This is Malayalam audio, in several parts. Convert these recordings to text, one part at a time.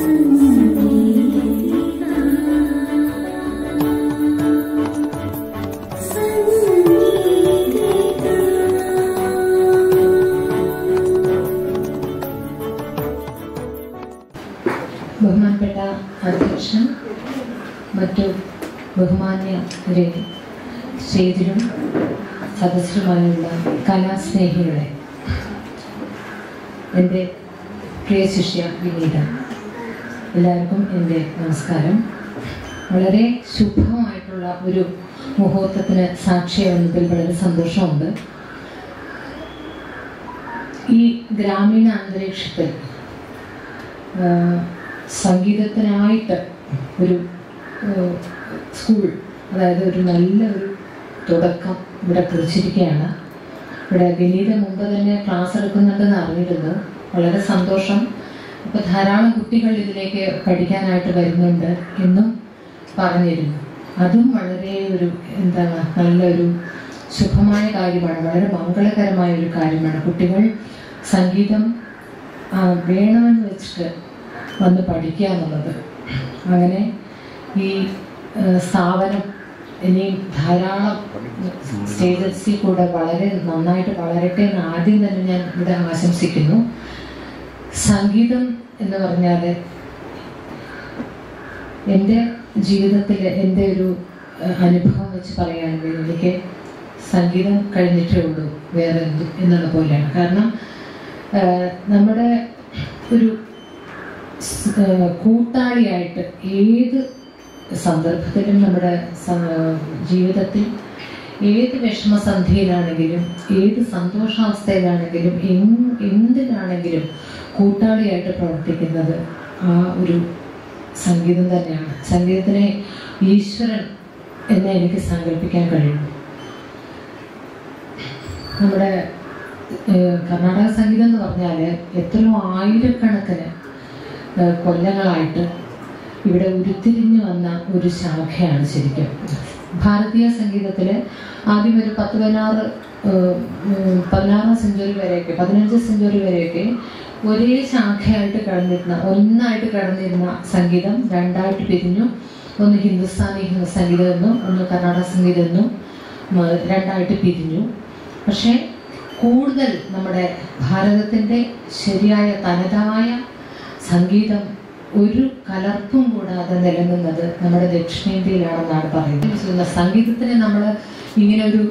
ബഹുമാനപ്പെട്ട അധ്യക്ഷൻ മറ്റു ബഹുമാന്യരെ സ്റ്റേജിലും സദസ്സിലുമായുള്ള കലാസ്നേഹികളെ എൻ്റെ പ്രിയ ശിഷ്യ വിനീത എല്ലാവർക്കും എൻ്റെ നമസ്കാരം വളരെ ശുഭമായിട്ടുള്ള ഒരു മുഹൂർത്തത്തിന് സാക്ഷിയാവുന്നതിൽ വളരെ സന്തോഷമുണ്ട് ഈ ഗ്രാമീണ അന്തരീക്ഷത്തിൽ ആ, സംഗീതത്തിനായിട്ട് ഒരു ആ, സ്കൂൾ അതായത് ഒരു നല്ല ഒരു തുടക്കം ഇവിടെ കുറിച്ചിരിക്കുകയാണ് ഇവിടെ വിനീത മുമ്പ് തന്നെ ക്ലാസ് എടുക്കുന്നുണ്ടെന്ന് അറിഞ്ഞിരുന്നു വളരെ സന്തോഷം അപ്പോൾ ധാരാളം കുട്ടികൾ ഇതിലേക്ക് പഠിക്കാനായിട്ട് വരുന്നുണ്ട് എന്നും പറഞ്ഞിരുന്നു അതും വളരെ ഒരു എന്താണ് നല്ലൊരു ശുഭമായ കാര്യമാണ് വളരെ മംഗളകരമായ ഒരു കാര്യമാണ് കുട്ടികൾ സംഗീതം ആ, വേണമെന്ന് വെച്ചിട്ട് വന്ന് പഠിക്കുക എന്നുള്ളത് അങ്ങനെ ഈ ആ, സ്ഥാപനം ഇനിയും ധാരാളം സ്റ്റേജസിൽ കൂടെ വളരെ നന്നായിട്ട് വളരട്ടെ എന്ന് ആദ്യം തന്നെ ഞാൻ ഇവിടെ ആശംസിക്കുന്നു സംഗീതം എന്ന് പറഞ്ഞാൽ എൻ്റെ ജീവിതത്തിൽ എൻ്റെ ഒരു അഹ്, അനുഭവം വെച്ച് പറയുകയാണെങ്കിൽ എനിക്ക് സംഗീതം കഴിഞ്ഞിട്ടേ ഉള്ളൂ വേറെ എന്ത് എന്നുള്ള പോലെയാണ് കാരണം ആഹ്, നമ്മുടെ ഒരു സ്- ആഹ്, കൂട്ടാളിയായിട്ട് ഏത് സന്ദർഭത്തിലും നമ്മുടെ സ- ജീവിതത്തിൽ ഏത് വിഷമസന്ധിയിലാണെങ്കിലും ഏത് സന്തോഷാവസ്ഥയിലാണെങ്കിലും എങ്- എന്തിനാണെങ്കിലും കൂട്ടാളിയായിട്ട് പ്രവർത്തിക്കുന്നത് ആ ഒരു സംഗീതം തന്നെയാണ് സംഗീതത്തിനെ ഈശ്വരൻ എന്ന് എനിക്ക് സങ്കല്പിക്കാൻ കഴിയും നമ്മുടെ ഏഹ്, കർണാടക സംഗീതം എന്ന് പറഞ്ഞാൽ എത്രയോ ആയിരക്കണക്കിന് ഏഹ്, കൊല്ലങ്ങളായിട്ട് ഇവിടെ ഉരുത്തിരിഞ്ഞു വന്ന ഒരു ശാഖയാണ് ശരിക്കും ഭാരതീയ സംഗീതത്തിൽ ആദ്യം ഒരു പത്ത് പതിനാറ് ഏഹ്, ഉം, പതിനാറാം സെഞ്ചുറി വരെയൊക്കെ പതിനഞ്ച് സെഞ്ചുറി വരെയൊക്കെ ഒരേ ശാഖയായിട്ട് കിടന്നിരുന്ന ഒന്നായിട്ട് കിടന്നിരുന്ന സംഗീതം രണ്ടായിട്ട് പിരിഞ്ഞു ഒന്ന് ഹിന്ദുസ്ഥാനി സംഗീതം എന്നും ഒന്ന് കർണാടക സംഗീതം എന്നും ഉം, രണ്ടായിട്ട് പിരിഞ്ഞു പക്ഷേ കൂടുതൽ നമ്മുടെ ഭാരതത്തിൻ്റെ ശരിയായ തനതായ സംഗീതം ഒരു കലർപ്പും കൂടാതെ നിലനിന്നത് നമ്മുടെ ദക്ഷിണേന്ത്യയിലാണെന്നാണ് പറയുന്നത് സംഗീതത്തിന് നമ്മൾ ഇങ്ങനെ ഒരു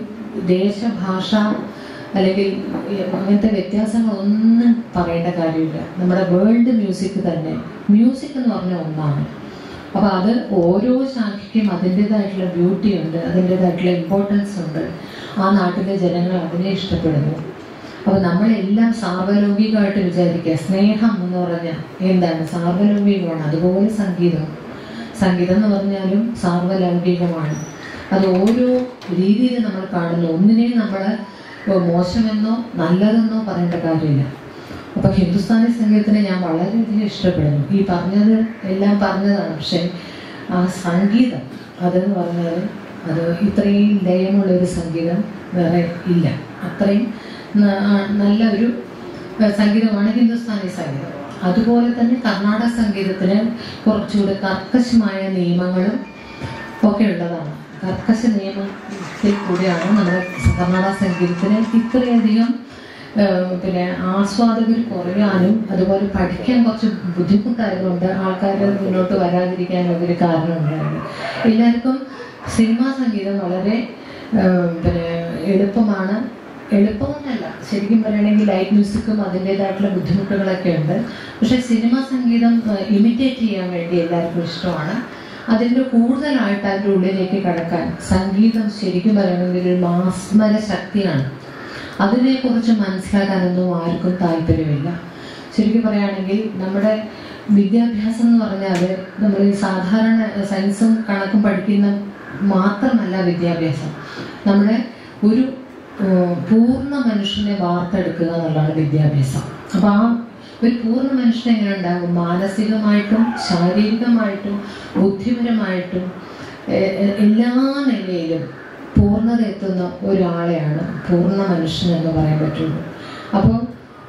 ദേശഭാഷ അല്ലെങ്കിൽ ഈ അങ്ങനത്തെ വ്യത്യാസങ്ങളൊന്നും പറയേണ്ട കാര്യമില്ല നമ്മുടെ വേൾഡ് മ്യൂസിക് തന്നെ മ്യൂസിക് എന്ന് പറഞ്ഞ ഒന്നാണ് അപ്പൊ അത് ഓരോ ശാഖയ്ക്കും അതിൻ്റെതായിട്ടുള്ള ബ്യൂട്ടി ഉണ്ട് അതിൻ്റെതായിട്ടുള്ള ഇമ്പോർട്ടൻസ് ഉണ്ട് ആ നാട്ടിലെ ജനങ്ങൾ അതിനെ ഇഷ്ടപ്പെടുന്നു അപ്പൊ നമ്മളെല്ലാം സാർവലൗകികമായിട്ട് വിചാരിക്കുക സ്നേഹം എന്ന് പറഞ്ഞാൽ എന്താണ് സാർവലൗകികമാണ് അതുപോലെ സംഗീതം സംഗീതം എന്ന് പറഞ്ഞാലും സാർവലൗകികമാണ് അത് ഓരോ രീതിയിൽ നമ്മൾ കാണുന്നു ഒന്നിനെയും നമ്മൾ മോശമെന്നോ നല്ലതെന്നോ പറയേണ്ട കാര്യമില്ല അപ്പൊ ഹിന്ദുസ്ഥാനി സംഗീതത്തിനെ ഞാൻ വളരെയധികം ഇഷ്ടപ്പെടുന്നു ഈ പറഞ്ഞത് എല്ലാം പറഞ്ഞതാണ് പക്ഷെ ആ സംഗീതം അതെന്ന് പറഞ്ഞാൽ അത് ഇത്രയും ലയമുള്ള ഒരു സംഗീതം വേറെ ഇല്ല അത്രയും ന- ആ നല്ല ഒരു ഏഹ്, സംഗീതമാണ് ഹിന്ദുസ്ഥാനി സംഗീതം അതുപോലെ തന്നെ കർണാടക സംഗീതത്തിന് കുറച്ചുകൂടെ കർക്കശമായ നിയമങ്ങളും ഒക്കെ ഉള്ളതാണ് കർക്കശ നിയമത്തിൽ കൂടിയാണ് നമ്മുടെ കർണാടക സംഗീതത്തിന് ഇത്രയധികം ഏഹ്, പിന്നെ ആസ്വാദകർ കുറയാനും അതുപോലെ പഠിക്കാൻ കുറച്ച് ബുദ്ധിമുട്ടായതുകൊണ്ട് ആൾക്കാർ മുന്നോട്ട് വരാതിരിക്കാനും ഒരു കാരണമുണ്ടായിരുന്നു എല്ലാവർക്കും സിനിമാ സംഗീതം വളരെ ഏഹ്, പിന്നെ എളുപ്പമാണ് എളുപ്പമൊന്നല്ല ശരിക്കും പറയുകയാണെങ്കിൽ ലൈറ്റ് മ്യൂസിക്കും അതിൻ്റെതായിട്ടുള്ള ബുദ്ധിമുട്ടുകളൊക്കെ ഉണ്ട് പക്ഷെ സിനിമ സംഗീതം ഇമിറ്റേറ്റ് ചെയ്യാൻ വേണ്ടി എല്ലാവർക്കും ഇഷ്ടമാണ് അതിൻ്റെ കൂടുതലായിട്ട് അതിൻ്റെ ഉള്ളിലേക്ക് കടക്കാൻ സംഗീതം ശരിക്കും പറയണമെങ്കിൽ ഒരു മാസ്മര ശക്തിയാണ് അതിനെക്കുറിച്ച് മനസ്സിലാക്കാനൊന്നും ആർക്കും താല്പര്യമില്ല ശരിക്കും പറയുകയാണെങ്കിൽ നമ്മുടെ വിദ്യാഭ്യാസം എന്ന് പറഞ്ഞാൽ നമ്മൾ ഈ സാധാരണ സയൻസും കണക്കും പഠിക്കുന്ന മാത്രമല്ല വിദ്യാഭ്യാസം നമ്മുടെ ഒരു ഏഹ്, പൂർണ്ണ മനുഷ്യനെ വാർത്തെടുക്കുക എന്നുള്ളതാണ് വിദ്യാഭ്യാസം അപ്പൊ ആ ഒരു പൂർണ്ണ മനുഷ്യൻ എങ്ങനെ ഉണ്ടാകും മാനസികമായിട്ടും ശാരീരികമായിട്ടും ബുദ്ധിപരമായിട്ടും ഏഹ്, ഏഹ്, എല്ലാ നിലയിലും പൂർണ്ണത എത്തുന്ന ഒരാളെയാണ് പൂർണ്ണ മനുഷ്യൻ എന്ന് പറയാൻ പറ്റുള്ളൂ അപ്പോൾ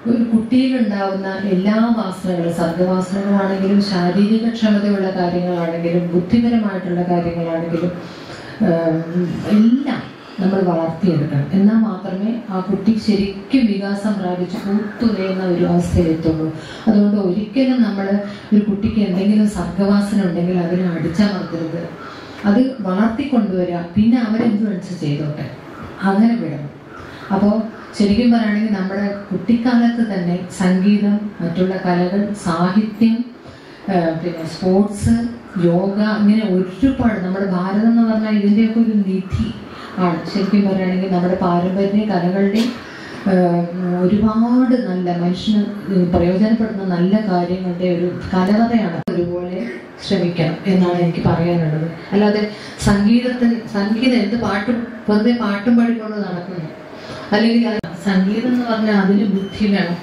ഒരു കുട്ടിയിലുണ്ടാവുന്ന എല്ലാ വാസനകളും സർഗവാസനകളാണെങ്കിലും ശാരീരിക ക്ഷമതയുള്ള കാര്യങ്ങളാണെങ്കിലും ബുദ്ധിപരമായിട്ടുള്ള കാര്യങ്ങളാണെങ്കിലും ആം, എല്ലാം നമ്മൾ വളർത്തിയെടുക്കണം എന്നാൽ മാത്രമേ ആ കുട്ടി ശരിക്കും വികാസം പ്രാപിച്ച് കൂത്തുലയുന്ന ഒരു അവസ്ഥയിലെത്തുള്ളൂ അതുകൊണ്ട് ഒരിക്കലും നമ്മൾ ഒരു കുട്ടിക്ക് എന്തെങ്കിലും സർഗവാസന ഉണ്ടെങ്കിൽ അതിനെ അടിച്ചമർത്തരുത് അത് വളർത്തിക്കൊണ്ടുവരിക പിന്നെ അവരെന്ത് വെച്ച് ചെയ്തോട്ടെ അങ്ങനെ വിടണം അപ്പോൾ ശരിക്കും പറയുകയാണെങ്കിൽ നമ്മുടെ കുട്ടിക്കാലത്ത് തന്നെ സംഗീതം മറ്റുള്ള കലകൾ സാഹിത്യം ആ, പിന്നെ സ്പോർട്സ് യോഗ ഇങ്ങനെ ഒരുപാട് നമ്മുടെ ഭാരതം എന്ന് പറഞ്ഞാൽ ഇതിൻ്റെയൊക്കെ ഒരു നിധി ആണ് ശരിക്കും പറയുകയാണെങ്കിൽ നമ്മുടെ പാരമ്പര്യ കലകളുടെ ആ, ഒരുപാട് നല്ല മനുഷ്യന് പ്രയോജനപ്പെടുന്ന നല്ല കാര്യങ്ങളുടെ ഒരു കലവറയാണ് ഒരുപോലെ ശ്രമിക്കണം എന്നാണ് എനിക്ക് പറയാനുള്ളത് അല്ലാതെ സംഗീതത്തിന് സംഗീതം എന്ത് പാട്ടും വെറുതെ പാട്ടും പാടിക്കൊണ്ട് നടക്കുന്നു അല്ലെങ്കിൽ അത് സംഗീതം എന്ന് പറഞ്ഞാൽ അതിന് ബുദ്ധി വേണം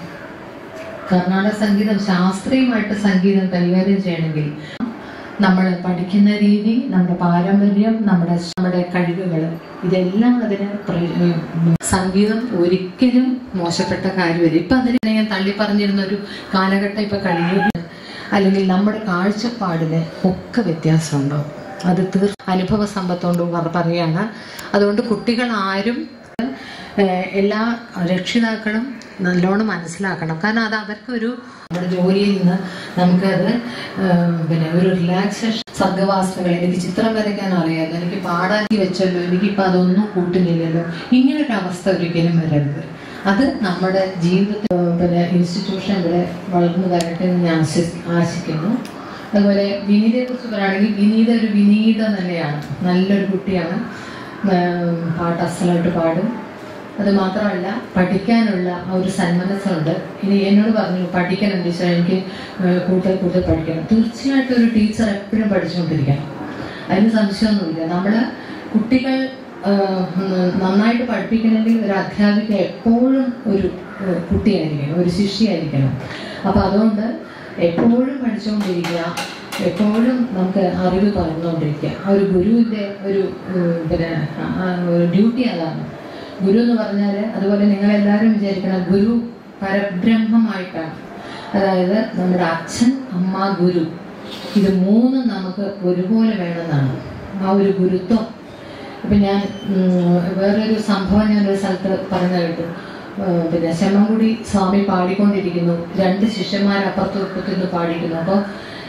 കർണാടക സംഗീതം ശാസ്ത്രീയമായിട്ട് സംഗീതം കൈകാര്യം ചെയ്യണമെങ്കിൽ നമ്മൾ പഠിക്കുന്ന രീതി നമ്മുടെ പാരമ്പര്യം നമ്മുടെ നമ്മുടെ കഴിവുകൾ ഇതെല്ലാം അതിന് പ്ര- ഉം, സംഗീതം ഒരിക്കലും മോശപ്പെട്ട കാര്യമില്ല ഇപ്പൊ അതിനെ ഞാൻ തള്ളി പറഞ്ഞിരുന്ന ഒരു കാലഘട്ടം ഇപ്പൊ കഴിഞ്ഞു അല്ലെങ്കിൽ നമ്മുടെ കാഴ്ചപ്പാടിന് ഒക്കെ വ്യത്യാസമുണ്ടോ അത് തീർ അനുഭവ സമ്പത്തോണ്ടും പറയാണ് അതുകൊണ്ട് കുട്ടികൾ ആരും ഏഹ് എല്ലാ രക്ഷിതാക്കളും നല്ലോണം മനസ്സിലാക്കണം കാരണം അത് അവർക്കൊരു നമ്മുടെ ജോലിയിൽ നിന്ന് നമുക്കത് ഏഹ് പിന്നെ ഒരു റിലാക്സേഷൻ സർഗവാസനകൾ എനിക്ക് ചിത്രം വരയ്ക്കാൻ അറിയാമല്ലോ എനിക്ക് പാടാക്കി വെച്ചല്ലോ എനിക്കിപ്പോൾ അതൊന്നും കൂട്ടുന്നില്ലല്ലോ ഇങ്ങനൊരു അവസ്ഥ ഒരിക്കലും വരരുത് അത് നമ്മുടെ ജീവിതത്തിൽ ഏഹ് പിന്നെ ഇൻസ്റ്റിറ്റ്യൂഷൻ ഇവിടെ വളർന്നു വരട്ടെ എന്ന് ഞാൻ ആശി- ആശിക്കുന്നു അതുപോലെ വിനീതയെ കുറിച്ച് പറയുകയാണെങ്കിൽ വിനീത ഒരു വിനീത തന്നെയാണ് നല്ലൊരു കുട്ടിയാണ് ഏഹ് പാട്ട് അസലായിട്ട് പാടും അത് മാത്രമല്ല പഠിക്കാനുള്ള ആ ഒരു സന്മനസ്സുണ്ട് ഇനി എന്നോട് പറഞ്ഞു പഠിക്കണം ടീച്ചർ എനിക്ക് ഏഹ് കൂടുതൽ കൂടുതൽ പഠിക്കണം തീർച്ചയായിട്ടും ഒരു ടീച്ചർ എപ്പോഴും പഠിച്ചുകൊണ്ടിരിക്കണം അതിന് സംശയമൊന്നുമില്ല നമ്മൾ കുട്ടികൾ ഏഹ്, ഉം, നന്നായിട്ട് പഠിപ്പിക്കണമെങ്കിൽ ഒരു അധ്യാപിക എപ്പോഴും ഒരു ഏഹ്, കുട്ടിയായിരിക്കണം ഒരു ശിഷ്യയായിരിക്കണം അപ്പം അതുകൊണ്ട് എപ്പോഴും പഠിച്ചുകൊണ്ടിരിക്കുക എപ്പോഴും നമുക്ക് അറിവ് പകർന്നുകൊണ്ടിരിക്കുക ആ ഒരു ഗുരുവിൻ്റെ ഒരു ഉം, പിന്നെ ആ, ഒരു ഡ്യൂട്ടി അതാണ് ഗുരു എന്ന് പറഞ്ഞാൽ അതുപോലെ നിങ്ങളെല്ലാവരും വിചാരിക്കണം ഗുരു പരബ്രഹ്മമായിട്ടാണ് അതായത് നമ്മുടെ അച്ഛൻ അമ്മ ഗുരു ഇത് മൂന്നും നമുക്ക് ഒരുപോലെ വേണമെന്നാണ് ആ ഒരു ഗുരുത്വം ഇപ്പം ഞാൻ ഉം, വേറൊരു സംഭവം ഞാൻ ഒരു സ്ഥലത്ത് പറഞ്ഞു കേട്ടു ഏഹ് പിന്നെ ചെമ്മൻകുടി സ്വാമി പാടിക്കൊണ്ടിരിക്കുന്നു രണ്ട് ശിഷ്യന്മാർ അപ്പുറത്തും ഇപ്പുറത്തും നിന്ന് പാടിക്കുന്നു അപ്പോൾ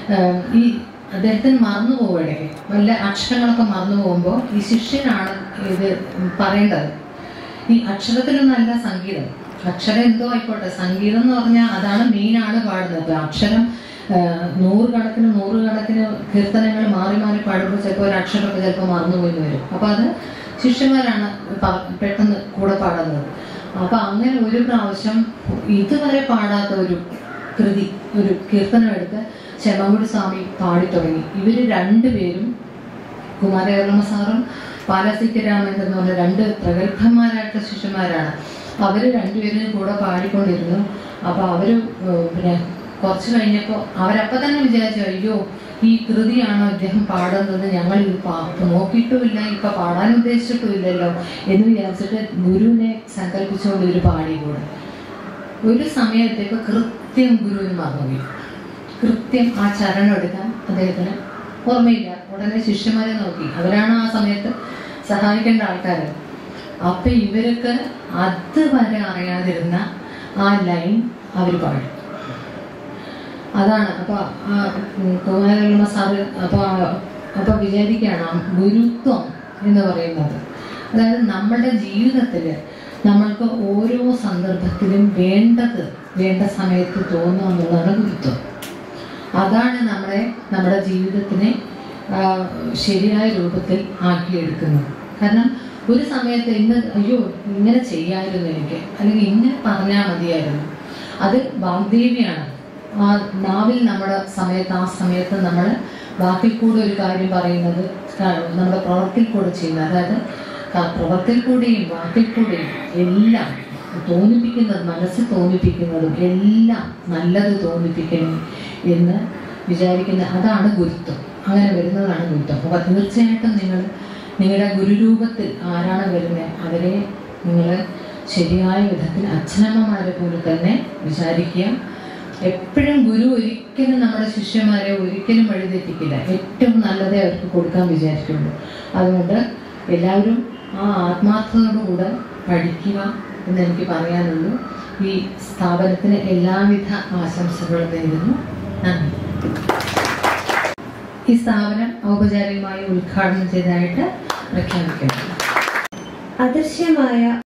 ഈ അദ്ദേഹത്തിന് മറന്നു പോവുകയാണ് വല്ല അക്ഷരങ്ങളൊക്കെ മറന്നു പോകുമ്പോൾ ഈ ശിഷ്യനാണ് ഇത് പറയേണ്ടത് ഈ അക്ഷരത്തിലൊന്നല്ല സംഗീതം അക്ഷരം എന്തോ ആയിക്കോട്ടെ സംഗീതം എന്ന് പറഞ്ഞാൽ അതാണ് മെയിനാണ് പാടുന്നത് ഇപ്പൊ അക്ഷരം ആഹ്, നൂറുകണക്കിന് നൂറുകണക്കിന് കീർത്തനങ്ങൾ മാറി മാറി പാടുമ്പോൾ ചിലപ്പോൾ ഒരു അക്ഷരമൊക്കെ ചിലപ്പോൾ മറന്നുപോയി എന്ന് വരും അപ്പൊ അത് ശിഷ്യന്മാരാണ് പ- പെട്ടെന്ന് കൂടെ പാടുന്നത് അപ്പൊ അങ്ങനെ ഒരു പ്രാവശ്യം ഇതുവരെ പാടാത്ത ഒരു കൃതി ഒരു കീർത്തനം എടുത്ത് ചെമ്മങ്കുടി സ്വാമി പാടി തുടങ്ങി ഇവര് രണ്ടുപേരും കുമാരകർമ്മ സാറും പാലസിക്ക് രാമേന്ദ്രൻ എന്ന് പറഞ്ഞ രണ്ട് പ്രഗത്ഭന്മാരായിട്ടുള്ള ശിഷ്യന്മാരാണ് അവര് രണ്ടുപേരും കൂടെ പാടിക്കൊണ്ടിരുന്നു അപ്പൊ അവര് ഏഹ് പിന്നെ കുറച്ച് കഴിഞ്ഞപ്പോൾ അവരപ്പം തന്നെ വിചാരിച്ചു അയ്യോ ഈ കൃതിയാണോ ഇദ്ദേഹം പാടുന്നത് ഞങ്ങൾ ഇത് പാ- നോക്കിയിട്ടുമില്ല ഇപ്പൊ പാടാൻ ഉദ്ദേശിച്ചിട്ടുമില്ലല്ലോ എന്ന് വിചാരിച്ചിട്ട് ഗുരുവിനെ സങ്കല്പിച്ചുകൊണ്ട് ഇവർ പാടിക്കൂടെ ഒരു സമയത്തേക്ക് കൃത്യം ഗുരുവിന് മറന്നുപോയി കൃത്യം ആ ചരണം എടുക്കാൻ അദ്ദേഹത്തിന് ഓർമ്മയില്ല ഉടനെ ശിഷ്യന്മാരെ നോക്കി അവരാണ് ആ സമയത്ത് സഹായിക്കേണ്ട ആൾക്കാർ അപ്പൊ ഇവർക്ക് അതുവരെ അറിയാതിരുന്ന ആ ലൈൻ അവർ പാടി അതാണ് അപ്പൊ ആ കുമാരകർമ്മ സാറ് അപ്പൊ ആ- അപ്പൊ വിചാരിക്കുകയാണ് ആ ഗുരുത്വം എന്ന് പറയുന്നത് അതായത് നമ്മുടെ ജീവിതത്തില് നമ്മൾക്ക് ഓരോ സന്ദർഭത്തിലും വേണ്ടത് വേണ്ട സമയത്ത് തോന്നുക എന്നുള്ളതാണ് ഗുരുത്വം അതാണ് നമ്മളെ നമ്മുടെ ജീവിതത്തിനെ ആ, ശരിയായ രൂപത്തിൽ ആക്കിയെടുക്കുന്നത് കാരണം ഒരു സമയത്ത് ഇന്ന് അയ്യോ ഇങ്ങനെ ചെയ്യായിരുന്നു എനിക്ക് അല്ലെങ്കിൽ ഇങ്ങനെ പറഞ്ഞാൽ മതിയായിരുന്നു അത് വാഗ്ദേവിയാണ് ആ നാവിൽ നമ്മുടെ സമയത്ത് ആ സമയത്ത് നമ്മൾ വാക്കിൽ കൂടെ ഒരു കാര്യം പറയുന്നത് ക- നമ്മുടെ പ്രവർത്തിയിൽ കൂടെ ചെയ്യുന്നത് അതായത് ക- പ്രവർത്തിയിൽ കൂടെയും വാക്കിൽ കൂടെയും എല്ലാം തോന്നിപ്പിക്കുന്നത് മനസ്സിൽ തോന്നിപ്പിക്കുന്നതും എല്ലാം നല്ലത് തോന്നിപ്പിക്കണം എന്ന് വിചാരിക്കുന്ന അതാണ് ഗുരുത്വം അങ്ങനെ വരുന്നതാണ് ഗുരുത്വം അപ്പോൾ തീർച്ചയായിട്ടും നിങ്ങൾ നിങ്ങളുടെ ഗുരുരൂപത്തിൽ ആരാണ് വരുന്നത് അവരെ നിങ്ങൾ ശരിയായ വിധത്തിൽ അച്ഛനമ്മമാരെ പോലെ തന്നെ വിചാരിക്കുക എപ്പോഴും ഗുരു ഒരിക്കലും നമ്മുടെ ശിഷ്യന്മാരെ ഒരിക്കലും വഴിതെറ്റിക്കില്ല ഏറ്റവും നല്ലതേ അവർക്ക് കൊടുക്കാൻ വിചാരിക്കുള്ളൂ അതുകൊണ്ട് എല്ലാവരും ആ ആത്മാർത്ഥതയോടുകൂടെ പഠിക്കുക എന്ന് എനിക്ക് പറയാനുള്ളൂ ഈ സ്ഥാപനത്തിന് എല്ലാവിധ ആശംസകളും നേരുന്നു നന്ദി ഈ സ്ഥാപനം ഔപചാരികമായി ഉദ്ഘാടനം ചെയ്തതായിട്ട് പ്രഖ്യാപിക്കുന്നു അദൃശ്യമായ